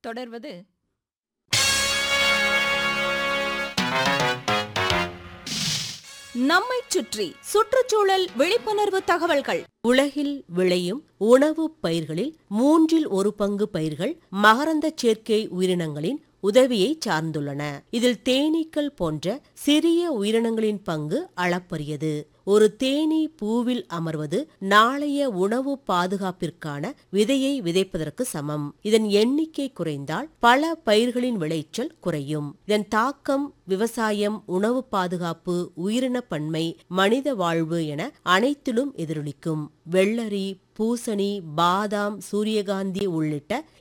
தொடர்வது நம்மைச் சுற்றி சுற்றுச்சூழல் விழிப்புணர்வு தகவல்கள் உலகில் விளையும் உணவுப் பயிர்களில் மூன்றில் ஒரு பங்கு பயிர்கள் மகரந்தச் சேர்க்கை உயிரினங்களின் உதவியை சார்ந்துள்ளன இதில் தேனீக்கள் போன்ற சிறிய உயிரினங்களின் பங்கு அளப்பரியது ஒரு தேனீ பூவில் அமர்வது நாளைய உணவு பாதுகாப்பிற்கான விதையை விதைப்பதற்கு சமம் இதன் எண்ணிக்கை குறைந்தால் பல பயிர்களின் விளைச்சல் குறையும் இதன் தாக்கம் விவசாயம் உணவு பாதுகாப்பு உயிரின பன்மை மனித வாழ்வு என அனைத்திலும் எதிரொலிக்கும் வெள்ளரி பூசணி பாதாம் சூரியகாந்தி உள்ளிட்ட